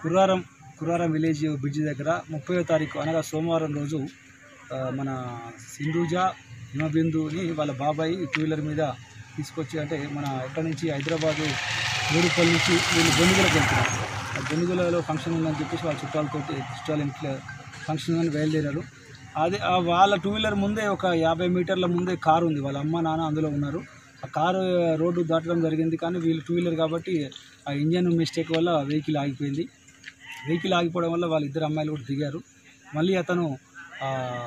కుర్రారం కుర్రారం village bridge దగ్గర ముప్పై తారీఖు అనగా సోమవారం రోజు ఆ, మన సింధూజ హిమబిందుని వాళ్ళ బాబాయ్ టూ వీలర్ మీద తీసుకొచ్చి అంటే మన ఎక్కడి నుంచి హైదరాబాదు వేడుపల్లి నుంచి వీళ్ళు బొన్నుగులకు వెళ్తున్నారు ఆ బొన్నుగులలో ఫంక్షన్ ఉందని చెప్పేసి వాళ్ళ చుట్టాలతో చుట్టాల ఇంట్లో ఫంక్షన్ ఉందని బయలుదేరారు అదే ఆ వాళ్ళ టూ వీలర్ ముందే ఒక యాభై మీటర్ల ముందే కారు ఉంది వాళ్ళ అమ్మ నాన్న అందులో ఉన్నారు ఆ కారు రోడ్డు దాటడం జరిగింది కానీ వీళ్ళు టూ వీలర్ కాబట్టి ఆ ఇంజన్ మిస్టేక్ వల్ల వెహికల్ ఆగిపోయింది వెహికల్ ఆగిపోవడం వల్ల వాళ్ళ ఇద్దరు అమ్మాయిలు కూడా దిగారు మళ్ళీ అతను ఆ,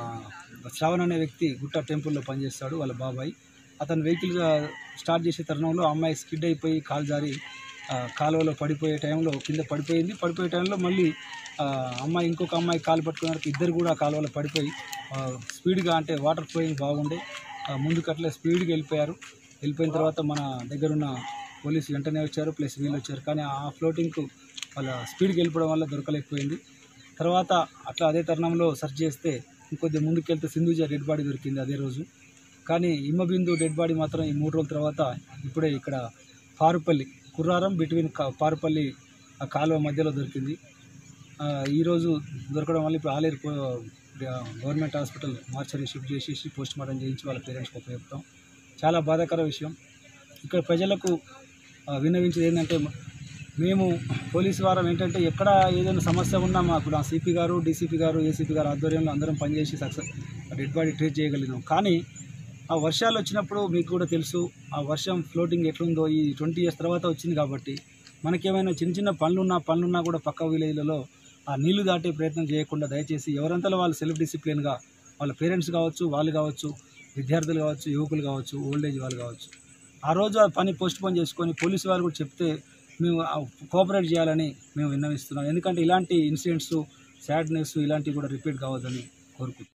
శ్రవణ్ అనే వ్యక్తి గుట్ట టెంపుల్లో పనిచేస్తాడు వాళ్ళ బాబాయ్ అతను వెహికల్ స్టార్ట్ చేసే తరుణంలో ఆ అమ్మాయి స్కిడ్ అయిపోయి కాలు జారి ఆ, కాలువలో పడిపోయే టైంలో కింద పడిపోయింది పడిపోయే టైంలో మళ్ళీ ఆ, అమ్మాయి ఇంకొక అమ్మాయి కాలు పట్టుకున్నారు ఇద్దరు కూడా ఆ కాలువలో పడిపోయి ఆ, స్పీడ్గా అంటే వాటర్ ఫ్లోయింగ్ బాగుండే ఆ, ముందుకు అట్లా స్పీడ్గా వెళ్ళిపోయారు వెళ్ళిపోయిన తర్వాత మన దగ్గరున్న పోలీసు వెంటనే వచ్చారు ప్లస్ వీళ్ళు వచ్చారు కానీ ఆ ఫ్లోటింగ్కు వాళ్ళ స్పీడ్కి వెళ్ళిపోవడం వల్ల దొరకలేకపోయింది తర్వాత అట్లా అదే తరుణంలో సెర్చ్ చేస్తే ఇంకొద్ది ముందుకు వెళ్తే సింధుజ డెడ్ బాడీ దొరికింది అదే రోజు కానీ ఇమ్మబిందు డెడ్ బాడీ మాత్రం ఈ మూడు రోజుల తర్వాత ఇప్పుడే ఇక్కడ పారుపల్లి కుర్రారం బిట్వీన్ కా- పారుపల్లి ఆ కాలువ మధ్యలో దొరికింది ఆ, ఈరోజు దొరకడం వల్ల ఇప్పుడు ఆలేరు పో- ఆ, గవర్నమెంట్ హాస్పిటల్ మార్చరీ షిఫ్ట్ చేసేసి పోస్ట్ మార్టం చేయించి వాళ్ళ పేరెంట్స్కి ఉపయోగిస్తాం చాలా బాధాకర విషయం ఇక్కడ ప్రజలకు ఆ, విన్నవించేది ఏంటంటే మేము పోలీసు వారం ఏంటంటే ఎక్కడ ఏదైనా సమస్య ఉన్నా మాకు నా సిపి గారు డీసీపీ గారు ఏసీపీ గారు ఆధ్వర్యంలో అందరం పనిచేసి సక్సెస్ డెడ్ బాడీ ట్రీట్ చేయగలిగినాం కానీ ఆ వర్షాలు వచ్చినప్పుడు మీకు కూడా తెలుసు ఆ వర్షం ఫ్లోటింగ్ ఎట్లుందో ఈ ట్వంటీ ఇయర్స్ తర్వాత వచ్చింది కాబట్టి మనకేమైనా చిన్న చిన్న పనులున్నా పనులున్నా కూడా పక్క విలేజ్లలో ఆ నీళ్లు దాటే ప్రయత్నం చేయకుండా దయచేసి ఎవరంతలో వాళ్ళు సెల్ఫ్ డిసిప్లిన్గా వాళ్ళ పేరెంట్స్ కావచ్చు వాళ్ళు కావచ్చు విద్యార్థులు కావచ్చు యువకులు కావచ్చు ఓల్డ్ ఏజ్ వాళ్ళు కావచ్చు ఆ రోజు ఆ పని పోస్ట్ పోన్ చేసుకొని పోలీసు వారు కూడా చెప్తే మేము కోఆపరేట్ చేయాలని మేము విన్నవిస్తున్నాం ఎందుకంటే ఇలాంటి ఇన్సిడెంట్స్ సాడ్నెస్ ఇలాంటివి కూడా రిపీట్ కావద్దని కోరుకుంటున్నాం